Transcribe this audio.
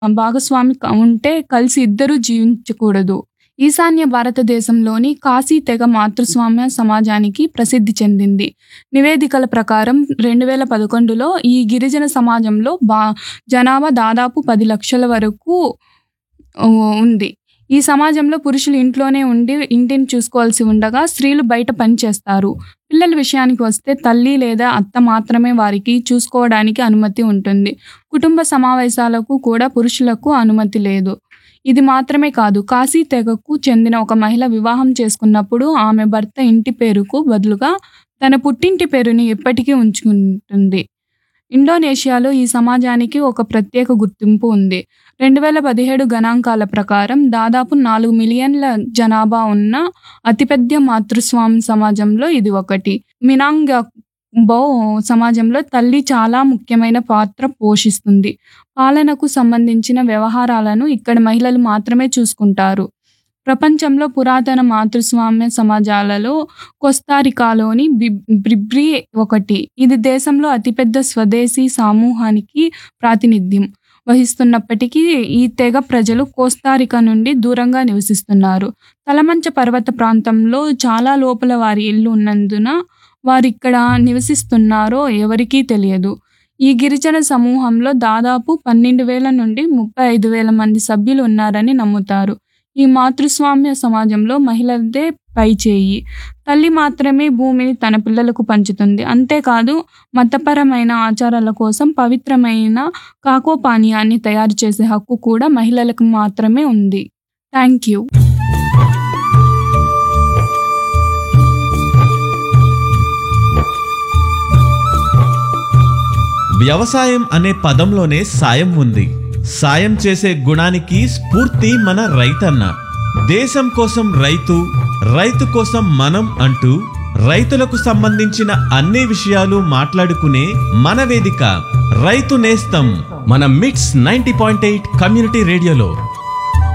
భాగస్వామి క- ఉంటే కలిసి ఇద్దరూ జీవించకూడదు ఈశాన్య భారతదేశంలోని కాశీ తెగ మాతృస్వామ్య సమాజానికి ప్రసిద్ధి చెందింది నివేదికల ప్రకారం రెండు వేల పదకొండులో ఈ గిరిజన సమాజంలో బా జనాభా దాదాపు పది లక్షల వరకు ఆ, ఉంది ఈ సమాజంలో పురుషులు ఇంట్లోనే ఉండి ఇంటిని చూసుకోవాల్సి ఉండగా స్త్రీలు బయట పనిచేస్తారు పిల్లల విషయానికి వస్తే తల్లి లేదా అత్త మాత్రమే వారికి చూసుకోవడానికి అనుమతి ఉంటుంది కుటుంబ సమావేశాలకు కూడా పురుషులకు అనుమతి లేదు ఇది మాత్రమే కాదు కాశీ తెగకు చెందిన ఒక మహిళ వివాహం చేసుకున్నప్పుడు ఆమె భర్త ఇంటి పేరుకు బదులుగా తన పుట్టింటి పేరుని ఎప్పటికీ ఉంచుకుంటుంది ఇండోనేషియాలో ఈ సమాజానికి ఒక ప్రత్యేక గుర్తింపు ఉంది రెండు వేల పదిహేడు గణాంకాల ప్రకారం దాదాపు నాలుగు మిలియన్ల జనాభా ఉన్న అతిపెద్ద మాతృస్వామి సమాజంలో ఇది ఒకటి మినాంగ్ బో సమాజంలో తల్లి చాలా ముఖ్యమైన పాత్ర పోషిస్తుంది పాలనకు సంబంధించిన వ్యవహారాలను ఇక్కడ మహిళలు మాత్రమే చూసుకుంటారు ప్రపంచంలో పురాతన మాతృస్వామ్య సమాజాలలో కోస్తారికాలోని బి- బ్రిబ్రి ఒకటి ఇది దేశంలో అతిపెద్ద స్వదేశీ సమూహానికి ప్రాతినిధ్యం వహిస్తున్నప్పటికీ ఈ తెగ ప్రజలు కోస్తారికా నుండి దూరంగా నివసిస్తున్నారు తలమంచ పర్వత ప్రాంతంలో చాలా లోపల వారి ఇల్లు ఉన్నందున వారు ఇక్కడ నివసిస్తున్నారో ఎవరికీ తెలియదు ఈ గిరిజన సమూహంలో దాదాపు పన్నెండు వేల నుండి ముప్పై ఐదు వేల మంది సభ్యులు ఉన్నారని నమ్ముతారు ఈ మాతృస్వామ్య సమాజంలో మహిళలదే పైచేయి తల్లి మాత్రమే భూమిని తన పిల్లలకు పంచుతుంది అంతేకాదు మతపరమైన ఆచారాల కోసం పవిత్రమైన కాకో పానీయాన్ని తయారు చేసే హక్కు కూడా మహిళలకు మాత్రమే ఉంది థ్యాంక్ యూ వ్యవసాయం అనే పదంలోనే సాయం ఉంది సాయం చేసే గుణానికి స్ఫూర్తి మన రైతన్న దేశం కోసం రైతు రైతు కోసం మనం అంటూ రైతులకు సంబంధించిన అన్ని విషయాలు మాట్లాడుకునే మన వేదిక రైతు నేస్తం మన మిట్స్ నైంటీ పాయింట్ ఎయిట్ కమ్యూనిటీ రేడియోలో